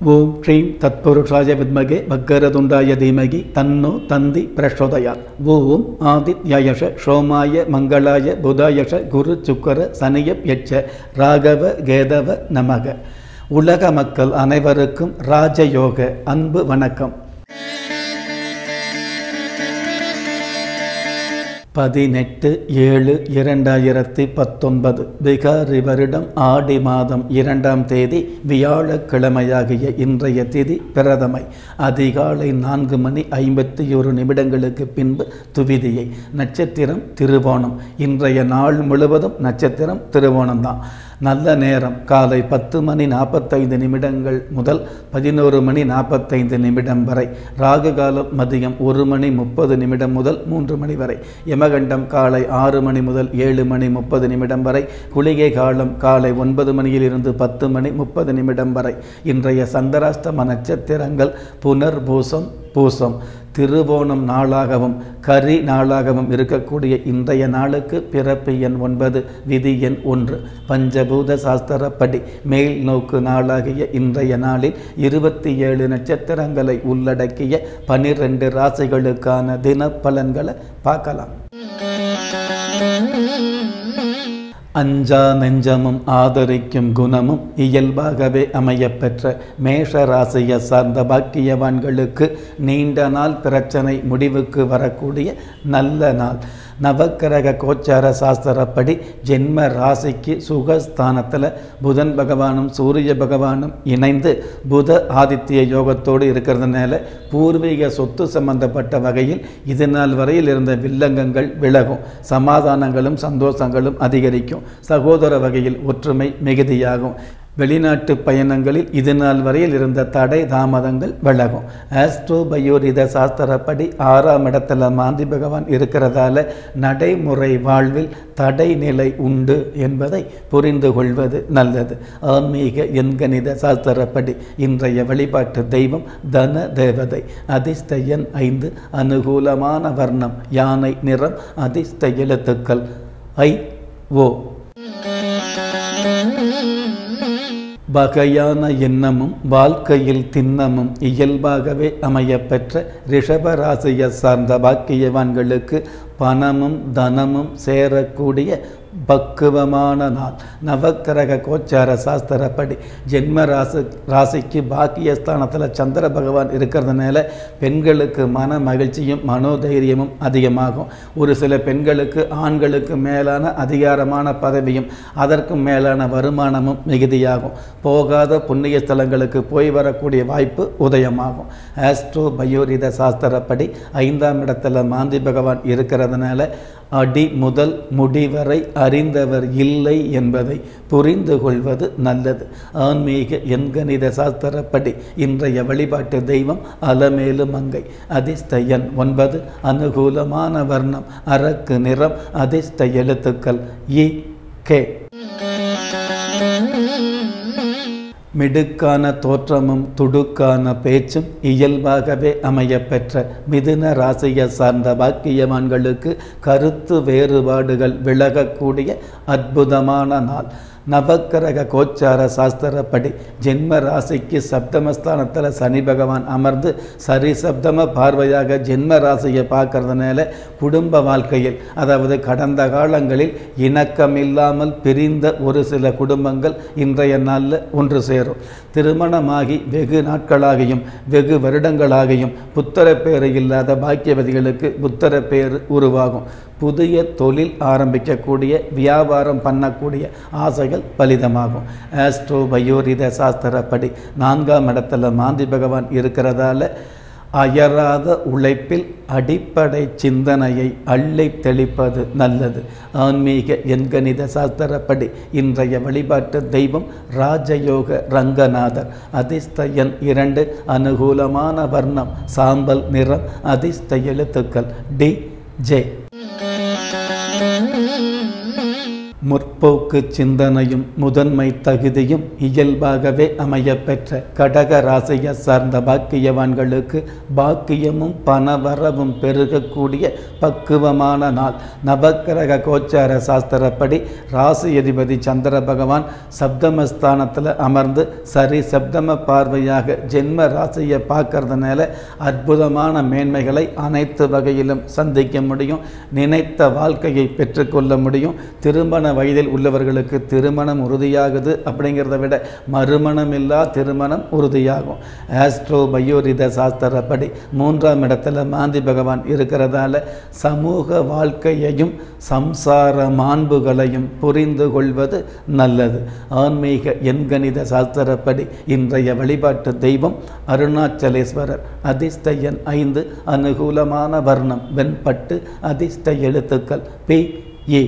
ஓம் ஸ்ரீம் தத்புருஷாய வித்மகே பக்கரதுண்டாய தீமகி தன்னோ தந்தி பிரச்சோதயாத் ஓம் ஆதித்யயஷ சோமாய மங்களாய புதாயஷ குரு சுக்கர சனியப் யட்ச ராகவ கேதவ நமக உலக மக்கள் அனைவருக்கும் ராஜயோக அன்பு வணக்கம் பதினெட்டு ஏழு இரண்டாயிரத்தி பத்தொன்பது பிகாரி வருடம் ஆடி மாதம் இரண்டாம் தேதி வியாழக்கிழமையாகிய இன்றைய திதி பிரதமை அதிகாலை நான்கு மணி ஐம்பத்தி ஒரு நிமிடங்களுக்கு பின்பு துவிதியை நட்சத்திரம் திருவோணம் இன்றைய நாள் முழுவதும் நட்சத்திரம் திருவோணம் தான் நல்ல நேரம் காலை பத்து மணி நாற்பத்தைந்து நிமிடங்கள் முதல் பதினோரு மணி நாற்பத்தைந்து நிமிடம் வரை ராகு காலம் மதியம் ஒரு மணி முப்பது நிமிடம் முதல் மூன்று மணி வரை யமகண்டம் காலை ஆறு மணி முதல் ஏழு மணி முப்பது நிமிடம் வரை குளிகை காலம் காலை ஒன்பது மணியிலிருந்து பத்து மணி முப்பது நிமிடம் வரை இன்றைய சந்திராஷ்டம நட்சத்திரங்கள் புனர்பூசம் பூசம் திருவோணம் நாளாகவும் கரி நாளாகவும் இருக்கக்கூடிய இன்றைய நாளுக்கு பிறப்பு எண் ஒன்பது விதி எண் ஒன்று பஞ்சபூத சாஸ்திரப்படி மேல் நோக்கு நாளாகிய இன்றைய நாளில் இருபத்தி ஏழு நட்சத்திரங்களை உள்ளடக்கிய பனிரெண்டு ராசிகளுக்கான தின பலன்களை பார்க்கலாம் அஞ்சா நெஞ்சமும் ஆதரிக்கும் குணமும் இயல்பாகவே அமையப்பெற்ற மேஷ ராசியை சார்ந்த பாக்கியவான்களுக்கு நீண்ட நாள் பிரச்சனை முடிவுக்கு வரக்கூடிய நல்ல நாள் நவக்கிரக கோச்சார சாஸ்திரப்படி ஜென்ம ராசிக்கு சுகஸ்தானத்தில் புதன் பகவானும் சூரிய பகவானும் இணைந்து புத ஆதித்ய யோகத்தோடு இருக்கிறதுனால பூர்வீக சொத்து சம்பந்தப்பட்ட வகையில் இது நாள் வரையில் இருந்த வில்லங்கங்கள் விலகும் சமாதானங்களும் சந்தோஷங்களும் அதிகரிக்கும் சகோதர வகையில் ஒற்றுமை மிகுதியாகும் வெளிநாட்டு பயணங்களில் இது நாள் வரையில் இருந்த தடை தாமதங்கள் விலகும் ஆஸ்ட்ரோபயோரித சாஸ்திரப்படி ஆறாம் இடத்துல மாந்தி பகவான் இருக்கிறதால நடைமுறை வாழ்வில் தடை நிலை உண்டு என்பதை புரிந்து கொள்வது நல்லது ஆன்மீக எண்கணித சாஸ்திரப்படி இன்றைய வழிபாட்டு தெய்வம் தன தேவதை அதிர்ஷ்ட எண் ஐந்து அனுகூலமான வர்ணம் யானை நிறம் அதிர்ஷ்ட எழுத்துக்கள் ஐ ஓ வகையான எண்ணமும் வாழ்க்கையில் திண்ணமும் இயல்பாகவே அமையப்பெற்ற ரிஷபராசியை சார்ந்த பாக்கியவான்களுக்கு பணமும் தனமும் சேரக்கூடிய பக்குவமான நாள் நவக்கிரக கோச்சார சாஸ்திரப்படி ஜென்ம ராசி ராசிக்கு பாக்கியஸ்தானத்தில் சந்திர பகவான் இருக்கிறதுனால பெண்களுக்கு மன மகிழ்ச்சியும் மனோதைரியமும் அதிகமாகும் ஒரு சில பெண்களுக்கு ஆண்களுக்கு மேலான அதிகாரமான பதவியும் அதற்கும் மேலான வருமானமும் மிகுதியாகும் போகாத புண்ணிய ஸ்தலங்களுக்கு போய் வரக்கூடிய வாய்ப்பு உதயமாகும் ஆஸ்ட்ரோ பயோரித சாஸ்திரப்படி ஐந்தாம் இடத்துல மாந்தி பகவான் இருக்கிறதுனால அடி முதல் முடிவரை அறிந்தவர் இல்லை என்பதை புரிந்து கொள்வது நல்லது ஆன்மீக எண்கணித சாஸ்திரப்படி இன்றைய வழிபாட்டு தெய்வம் அலமேலு மங்கை அதிர்ஷ்ட எண் ஒன்பது அனுகூலமான வர்ணம் அரக்கு நிறம் அதிர்ஷ்ட எழுத்துக்கள் இ கே மிடுக்கான தோற்றமும் துடுக்கான பேச்சும் இயல்பாகவே அமையப்பெற்ற மிதுன ராசியை சார்ந்த பாக்கியவான்களுக்கு கருத்து வேறுபாடுகள் விலகக்கூடிய அற்புதமான நாள் நவக்கிரக கோச்சார சாஸ்திரப்படி ஜென்ம ராசிக்கு சப்தமஸ்தானத்தில் சனி பகவான் அமர்ந்து சரி சப்தம பார்வையாக ஜென்ம ராசியை பார்க்கறதுனால குடும்ப வாழ்க்கையில் அதாவது கடந்த காலங்களில் இணக்கமில்லாமல் பிரிந்த ஒரு சில குடும்பங்கள் இன்றைய நாளில் ஒன்று சேரும் திருமணமாகி வெகு நாட்களாகியும் வெகு வருடங்களாகியும் புத்தர பேறு இல்லாத பாக்கியவதிகளுக்கு புத்தர பேர் உருவாகும் புதிய தொழில் ஆரம்பிக்கக்கூடிய வியாபாரம் பண்ணக்கூடிய ஆசைகள் பலிதமாகும் ஆஸ்ட்ரோ பயோரித சாஸ்திரப்படி நான்காம் இடத்துல மாந்தி பகவான் இருக்கிறதால அயராத உழைப்பில் அடிப்படை சிந்தனையை அள்ளி தெளிப்பது நல்லது ஆன்மீக எண்கணித சாஸ்திரப்படி இன்றைய வழிபாட்டு தெய்வம் ராஜயோக ரங்கநாதர் அதிர்ஷ்ட எண் இரண்டு அனுகூலமான வர்ணம் சாம்பல் நிறம் அதிர்ஷ்ட எழுத்துக்கள் டி ஜே முற்போக்கு சிந்தனையும் முதன்மை தகுதியும் இயல்பாகவே அமையப்பெற்ற கடக ராசியை சார்ந்த பாக்கியவான்களுக்கு பாக்கியமும் பணவரவும் பெருகக்கூடிய பக்குவமான நாள் நவக்கிரக கோச்சார சாஸ்திரப்படி ராசி அதிபதி சந்திர பகவான் சப்தமஸ்தானத்தில் அமர்ந்து சரி சப்தம பார்வையாக ஜென்ம ராசியை பார்க்கறதுனால அற்புதமான மேன்மைகளை அனைத்து வகையிலும் சந்திக்க முடியும் நினைத்த வாழ்க்கையை பெற்றுக்கொள்ள முடியும் திருமண வயதில் உள்ளவர்களுக்கு திருமணம் உறுதியாகுது அப்படிங்கிறத விட மறுமணமில்லா திருமணம் உறுதியாகும் ஆஸ்ட்ரோ பயோரித சாஸ்திரப்படி மூன்றாம் இடத்துல மாந்தி பகவான் இருக்கிறதால சமூக வாழ்க்கையையும் சம்சார மாண்புகளையும் புரிந்து கொள்வது நல்லது ஆன்மீக எண்கணித சாஸ்திரப்படி இன்றைய வழிபாட்டு தெய்வம் அருணாச்சலேஸ்வரர் அதிர்ஷ்ட எண் ஐந்து அனுகூலமான வர்ணம் வெண்பட்டு அதிர்ஷ்ட எழுத்துக்கள் பி ஏ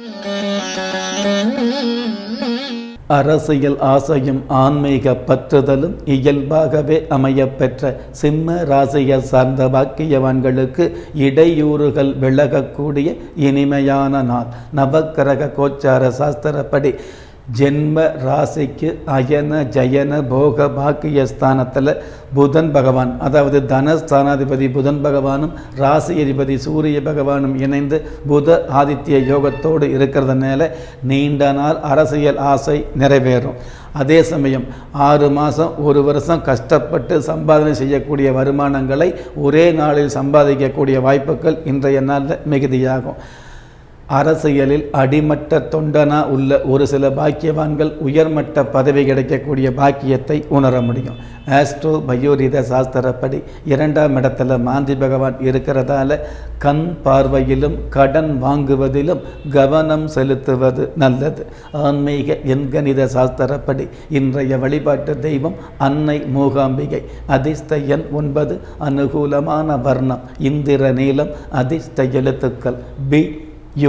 அரசியல் ஆசையும் ஆன்மீக பற்றுதலும் இயல்பாகவே அமையப்பெற்ற சிம்ம ராசியை சார்ந்த பாக்கியவான்களுக்கு இடையூறுகள் விலகக்கூடிய இனிமையான நாள் நவக்கிரக கோச்சார சாஸ்திரப்படி ஜென்ம ராசிக்கு அயன ஜயன போக பாக்கிய ஸ்தானத்தில் புதன் பகவான் அதாவது தனஸ்தானாதிபதி புதன் பகவானும் ராசி அதிபதி சூரிய பகவானும் இணைந்து புத ஆதித்ய யோகத்தோடு இருக்கிறதுனால நீண்ட நாள் அரசியல் ஆசை நிறைவேறும் அதே சமயம் ஆறு மாதம் ஒரு வருஷம் கஷ்டப்பட்டு சம்பாதனை செய்யக்கூடிய வருமானங்களை ஒரே நாளில் சம்பாதிக்கக்கூடிய வாய்ப்புகள் இன்றைய நாளில் மிகுதியாகும் அரசியலில் அடிமட்ட தொண்டனா உள்ள ஒரு சில பாக்கியவான்கள் உயர்மட்ட பதவி கிடைக்கக்கூடிய பாக்கியத்தை உணர முடியும் ஆஸ்ட்ரோ பயோரித சாஸ்திரப்படி இரண்டாம் இடத்துல மாந்தி பகவான் இருக்கிறதால கண் பார்வையிலும் கடன் வாங்குவதிலும் கவனம் செலுத்துவது நல்லது ஆன்மீக எண்கணித சாஸ்திரப்படி இன்றைய வழிபாட்டு தெய்வம் அன்னை மூகாம்பிகை அதிர்ஷ்ட எண் ஒன்பது அனுகூலமான வர்ணம் இந்திர நீளம் அதிர்ஷ்ட எழுத்துக்கள் பி யு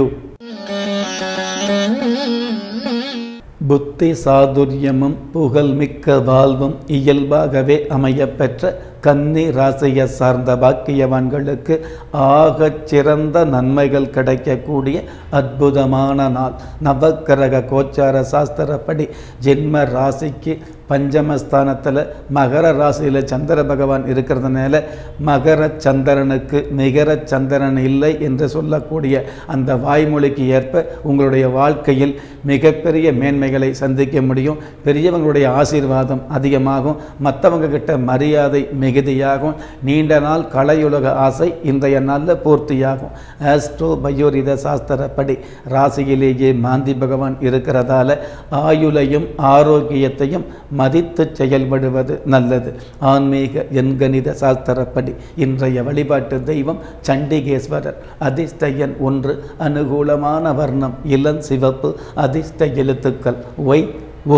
புத்தி சாதுரியமும் புகழ்மிக்க வாழ்வும் இயல்பாகவே அமையப்பெற்ற கன்னி ராசியை சார்ந்த பாக்கியவான்களுக்கு ஆகச் சிறந்த நன்மைகள் கிடைக்கக்கூடிய அற்புதமான நாள் நவக்கிரக கோச்சார சாஸ்திரப்படி ஜென்ம ராசிக்கு பஞ்சமஸ்தானத்தில் மகர ராசியில் சந்திர பகவான் இருக்கிறதுனால மகர சந்திரனுக்கு நிகர சந்திரன் இல்லை என்று சொல்லக்கூடிய அந்த வாய்மொழிக்கு ஏற்ப உங்களுடைய வாழ்க்கையில் மிகப்பெரிய மேன்மைகளை சந்திக்க முடியும் பெரியவங்களுடைய ஆசீர்வாதம் அதிகமாகும் மற்றவங்க கிட்ட மரியாதை மிகுதியாகும் நீண்ட நாள் கலையுலக ஆசை இன்றைய நாளில் பூர்த்தியாகும் ஆஸ்ட்ரோ பயோரித சாஸ்திரப்படி ராசியிலேயே மாந்தி பகவான் இருக்கிறதால ஆயுளையும் ஆரோக்கியத்தையும் மதித்து செயல்படுவது நல்லது ஆன்மீக எண்கணித சாஸ்திரப்படி இன்றைய வழிபாட்டு தெய்வம் சண்டிகேஸ்வரர் அதிர்ஷ்ட எண் ஒன்று அனுகூலமான வர்ணம் இளம் சிவப்பு அதிர்ஷ்ட எழுத்துக்கள் ஒய் ஓ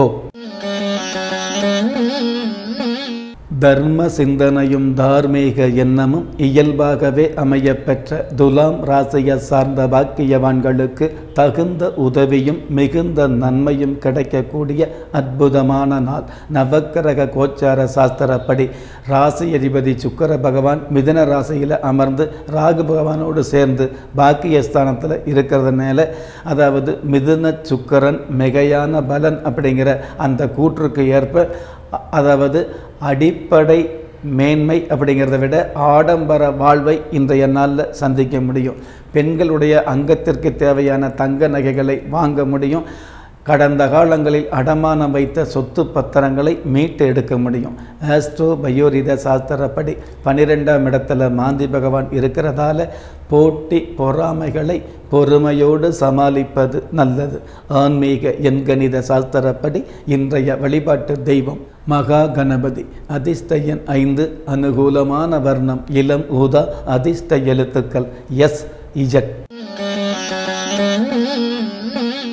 தர்ம சிந்தனையும் தார்மீக எண்ணமும் இயல்பாகவே அமையப்பெற்ற துலாம் ராசியை சார்ந்த பாக்கியவான்களுக்கு தகுந்த உதவியும் மிகுந்த நன்மையும் கிடைக்கக்கூடிய அற்புதமான நாள் நவக்கிரக கோச்சார சாஸ்திரப்படி ராசி அதிபதி சுக்கர பகவான் மிதன ராசியில் அமர்ந்து ராகு பகவானோடு சேர்ந்து பாக்கியஸ்தானத்தில் இருக்கிறதுனால அதாவது மிதுன சுக்கரன் மிகையான பலன் அப்படிங்கிற அந்த கூற்றுக்கு ஏற்ப அதாவது அடிப்படை மேன்மை அப்படிங்கிறத விட ஆடம்பர வாழ்வை இன்றைய நாளில் சந்திக்க முடியும் பெண்களுடைய அங்கத்திற்கு தேவையான தங்க நகைகளை வாங்க முடியும் கடந்த காலங்களில் அடமானம் வைத்த சொத்து பத்திரங்களை மீட்டு எடுக்க முடியும் ஆஸ்ட்ரோ பயோரித சாஸ்திரப்படி பன்னிரெண்டாம் இடத்துல மாந்தி பகவான் இருக்கிறதால போட்டி பொறாமைகளை பொறுமையோடு சமாளிப்பது நல்லது ஆன்மீக எண்கணித சாஸ்திரப்படி இன்றைய வழிபாட்டு தெய்வம் மகா கணபதி அதிர்ஷ்ட எண் ஐந்து அனுகூலமான வர்ணம் இளம் ஊதா அதிர்ஷ்ட எழுத்துக்கள் எஸ் இஜட்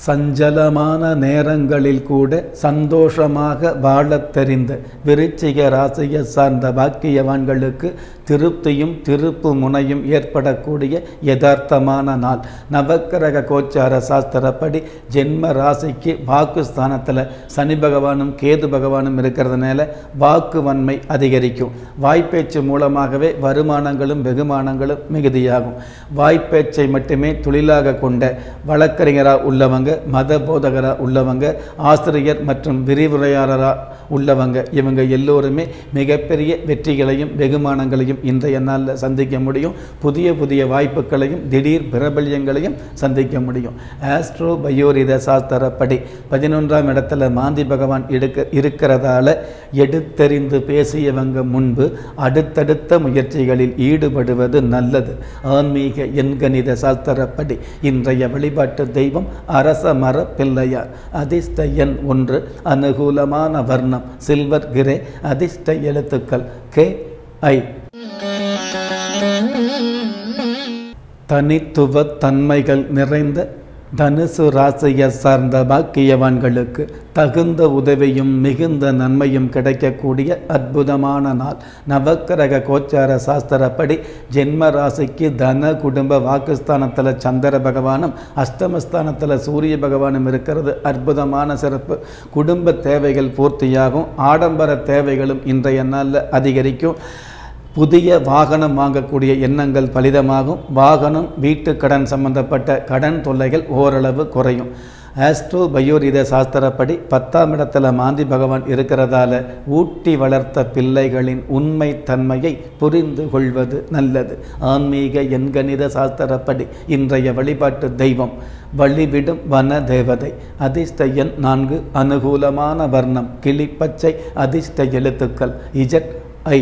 சஞ்சலமான நேரங்களில் கூட சந்தோஷமாக வாழத் தெரிந்த விருச்சிக ராசியை சார்ந்த பாக்கியவான்களுக்கு திருப்தியும் திருப்பு முனையும் ஏற்படக்கூடிய யதார்த்தமான நாள் நவக்கிரக கோச்சார சாஸ்திரப்படி ஜென்ம ராசிக்கு வாக்கு ஸ்தானத்தில் சனி பகவானும் கேது பகவானும் இருக்கிறதுனால வாக்கு வன்மை அதிகரிக்கும் வாய்ப்பேச்சு மூலமாகவே வருமானங்களும் வெகுமானங்களும் மிகுதியாகும் வாய்ப்பேச்சை மட்டுமே தொழிலாக கொண்ட வழக்கறிஞராக உள்ளவங்க மத போதகராக உள்ளவங்க ஆசிரியர் மற்றும் விரிவுரையாளராக உள்ளவங்க இவங்க எல்லோருமே மிகப்பெரிய வெற்றிகளையும் வெகுமானங்களையும் இன்றைய நாளில் சந்திக்க முடியும் புதிய புதிய வாய்ப்புகளையும் திடீர் பிரபல்யங்களையும் சந்திக்க முடியும் ஆஸ்ட்ரோ பயோரித சாஸ்திரப்படி பதினொன்றாம் இடத்துல மாந்தி பகவான் எடுக்க இருக்கிறதால எடுத்தறிந்து பேசியவங்க முன்பு அடுத்தடுத்த முயற்சிகளில் ஈடுபடுவது நல்லது ஆன்மீக எண்கணித சாஸ்திரப்படி இன்றைய வழிபாட்டு தெய்வம் அரச மர பிள்ளையார் அதிர்ஷ்ட எண் ஒன்று அனுகூலமான வர்ணம் சில்வர் கிரே அதிர்ஷ்ட எழுத்துக்கள் கே ஐ தனித்துவ தன்மைகள் நிறைந்த தனுசு ராசியை சார்ந்த பாக்கியவான்களுக்கு தகுந்த உதவியும் மிகுந்த நன்மையும் கிடைக்கக்கூடிய அற்புதமான நாள் நவக்கிரக கோச்சார சாஸ்திரப்படி ஜென்ம ராசிக்கு தன குடும்ப வாக்குஸ்தானத்தில் சந்திர பகவானும் அஷ்டமஸ்தானத்தில் சூரிய பகவானும் இருக்கிறது அற்புதமான சிறப்பு குடும்ப தேவைகள் பூர்த்தியாகும் ஆடம்பர தேவைகளும் இன்றைய நாளில் அதிகரிக்கும் புதிய வாகனம் வாங்கக்கூடிய எண்ணங்கள் பலிதமாகும் வாகனம் வீட்டு கடன் சம்பந்தப்பட்ட கடன் தொல்லைகள் ஓரளவு குறையும் ஆஸ்ட்ரோ பயோரித சாஸ்திரப்படி பத்தாம் இடத்துல மாந்தி பகவான் இருக்கிறதால ஊட்டி வளர்த்த பிள்ளைகளின் உண்மை தன்மையை புரிந்து கொள்வது நல்லது ஆன்மீக எண்கணித சாஸ்திரப்படி இன்றைய வழிபாட்டு தெய்வம் வழிவிடும் வன தேவதை அதிர்ஷ்ட எண் நான்கு அனுகூலமான வர்ணம் கிளிப்பச்சை அதிர்ஷ்ட எழுத்துக்கள் இஜட் ஐ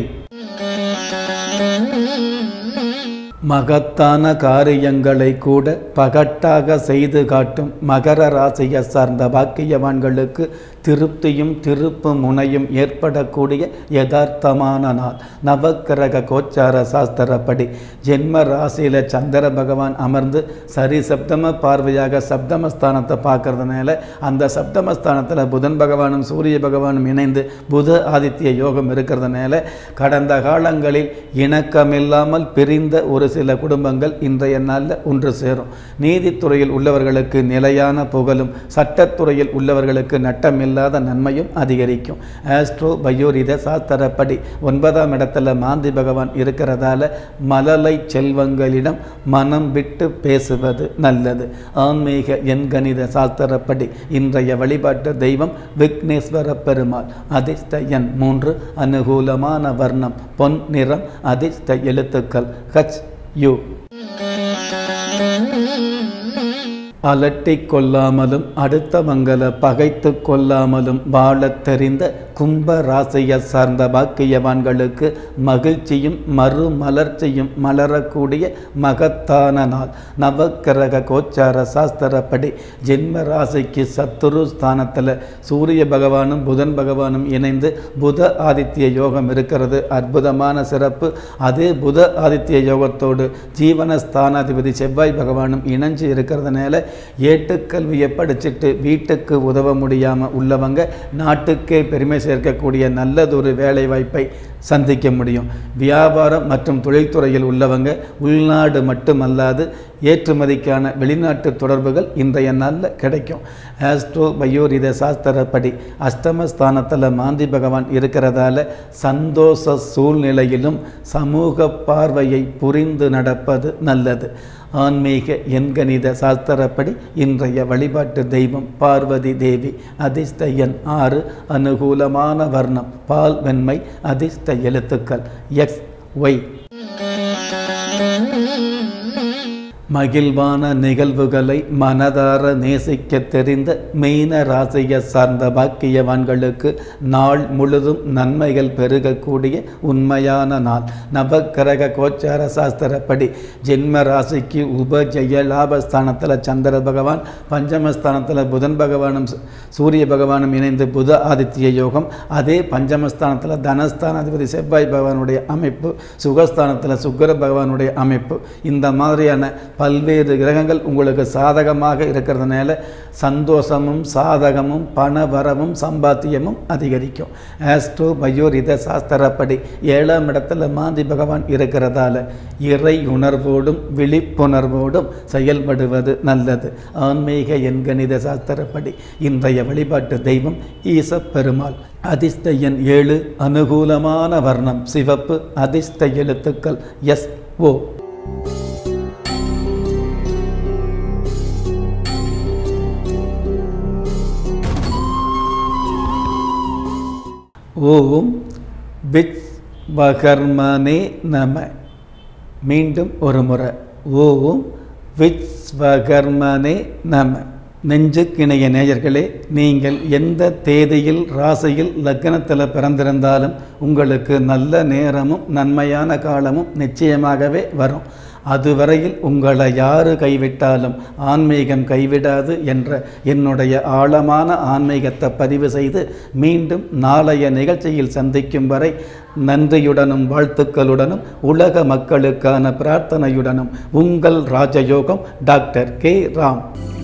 மகத்தான காரியங்களை கூட பகட்டாக செய்து காட்டும் மகர ராசியை சார்ந்த பாக்கியவான்களுக்கு திருப்தியும் திருப்பு முனையும் ஏற்படக்கூடிய யதார்த்தமான நாள் நவக்கிரக கோச்சார சாஸ்திரப்படி ஜென்ம ராசியில் சந்திர பகவான் அமர்ந்து சரி சப்தம பார்வையாக சப்தமஸ்தானத்தை பார்க்கறதுனால அந்த சப்தமஸ்தானத்தில் புதன் பகவானும் சூரிய பகவானும் இணைந்து புத ஆதித்ய யோகம் இருக்கிறதுனால கடந்த காலங்களில் இணக்கமில்லாமல் பிரிந்த ஒரு சில குடும்பங்கள் இன்றைய நாளில் ஒன்று சேரும் நீதித்துறையில் உள்ளவர்களுக்கு நிலையான புகழும் சட்டத்துறையில் உள்ளவர்களுக்கு நட்டமில்லாத நன்மையும் அதிகரிக்கும் ஆஸ்ட்ரோ பயோரித சாஸ்திரப்படி ஒன்பதாம் இடத்துல மாந்தி பகவான் இருக்கிறதால மலலை செல்வங்களிடம் மனம் விட்டு பேசுவது நல்லது ஆன்மீக எண்கணித சாஸ்திரப்படி இன்றைய வழிபாட்டு தெய்வம் விக்னேஸ்வர பெருமாள் அதிர்ஷ்ட எண் மூன்று அனுகூலமான வர்ணம் பொன் நிறம் அதிர்ஷ்ட எழுத்துக்கள் ஹச் யு அலட்டிக் கொள்ளாமலும் அடுத்தவங்களை பகைத்து கொள்ளாமலும் வாழத் தெரிந்த கும்ப ராசியை சார்ந்த பாக்கியவான்களுக்கு மகிழ்ச்சியும் மறுமலர்ச்சியும் மலரக்கூடிய மகத்தான நாள் நவக்கிரக கோச்சார சாஸ்திரப்படி ஜென்ம ராசிக்கு சத்துரு ஸ்தானத்தில் சூரிய பகவானும் புதன் பகவானும் இணைந்து புத ஆதித்ய யோகம் இருக்கிறது அற்புதமான சிறப்பு அதே புத ஆதித்ய யோகத்தோடு ஜீவன ஸ்தானாதிபதி செவ்வாய் பகவானும் இணைஞ்சு இருக்கிறதுனால ஏட்டுக்கல்வியை படிச்சுட்டு வீட்டுக்கு உதவ முடியாமல் உள்ளவங்க நாட்டுக்கே பெருமை சேர்க்கக்கூடிய நல்லதொரு வேலை வாய்ப்பை சந்திக்க முடியும் வியாபாரம் மற்றும் தொழில்துறையில் உள்ளவங்க உள்நாடு மட்டுமல்லாது ஏற்றுமதிக்கான வெளிநாட்டு தொடர்புகள் இன்றைய நாளில் கிடைக்கும் ஆஸ்ட்ரோ பயோரித சாஸ்திரப்படி அஷ்டமஸ்தானத்தில் மாந்தி பகவான் இருக்கிறதால சந்தோஷ சூழ்நிலையிலும் சமூக பார்வையை புரிந்து நடப்பது நல்லது ஆன்மீக எண்கணித சாஸ்திரப்படி இன்றைய வழிபாட்டு தெய்வம் பார்வதி தேவி அதிர்ஷ்ட எண் ஆறு அனுகூலமான வர்ணம் பால் வெண்மை அதிர்ஷ்ட எழுத்துக்கள் எக்ஸ் ஒய் மகிழ்வான நிகழ்வுகளை மனதார நேசிக்க தெரிந்த மீன ராசியை சார்ந்த பாக்கியவான்களுக்கு நாள் முழுதும் நன்மைகள் பெருகக்கூடிய உண்மையான நாள் நவக்கிரக கோச்சார சாஸ்திரப்படி ஜென்ம ராசிக்கு உபஜய லாபஸ்தானத்தில் சந்திர பகவான் பஞ்சமஸ்தானத்தில் புதன் பகவானும் சு- சூரிய பகவானும் இணைந்து புத ஆதித்ய யோகம் அதே பஞ்சமஸ்தானத்தில் தனஸ்தானாதிபதி செவ்வாய் பகவானுடைய அமைப்பு சுகஸ்தானத்தில் சுக்கிர பகவானுடைய அமைப்பு இந்த மாதிரியான பல்வேறு கிரகங்கள் உங்களுக்கு சாதகமாக இருக்கிறதுனால சந்தோஷமும் சாதகமும் பண வரவும் சம்பாத்தியமும் அதிகரிக்கும் ஆஸ்ட்ரோ பயோரித சாஸ்திரப்படி ஏழாம் இடத்துல மாந்தி பகவான் இருக்கிறதால இறை உணர்வோடும் விழிப்புணர்வோடும் செயல்படுவது நல்லது ஆன்மீக எண்கணித சாஸ்திரப்படி இன்றைய வழிபாட்டு தெய்வம் ஈச பெருமாள் அதிர்ஷ்ட எண் ஏழு அனுகூலமான வர்ணம் சிவப்பு அதிர்ஷ்ட எழுத்துக்கள் எஸ் ஓ ஓம் விச் வகர்மனே நம மீண்டும் ஒரு முறை ஓம் விஸ்வகர்மனே நம நெஞ்சுக்கிணைய நேயர்களே நீங்கள் எந்த தேதியில் ராசியில் லக்னத்தில் பிறந்திருந்தாலும் உங்களுக்கு நல்ல நேரமும் நன்மையான காலமும் நிச்சயமாகவே வரும் அதுவரையில் உங்களை யாரு கைவிட்டாலும் ஆன்மீகம் கைவிடாது என்ற என்னுடைய ஆழமான ஆன்மீகத்தை பதிவு செய்து மீண்டும் நாளைய நிகழ்ச்சியில் சந்திக்கும் வரை நன்றியுடனும் வாழ்த்துக்களுடனும் உலக மக்களுக்கான பிரார்த்தனையுடனும் உங்கள் ராஜயோகம் டாக்டர் கே ராம்